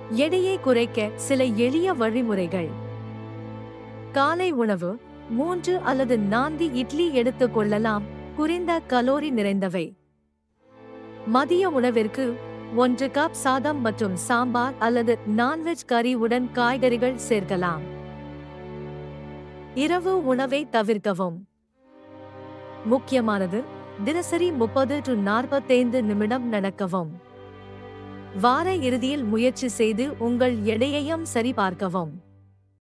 எடையை குறைக்க சில எளிய வழிமுறைகள் காலை உணவு மூன்று அல்லது நான்கு இட்லி எடுத்துக் கொள்ளலாம் குறைந்த கலோரி நிறைந்தவை மதிய உணவிற்கு ஒன்று கப் சாதம் மற்றும் சாம்பார் அல்லது நான்வெஜ் கறி உடன் காய்கறிகள் சேர்க்கலாம் இரவு உணவை தவிர்க்கவும் முக்கியமானது தினசரி முப்பது டு நாற்பத்தைந்து நிமிடம் நடக்கவும் வார இறுதியில் முயற்சி செய்து உங்கள் எடையையும் சரிபார்க்கவும்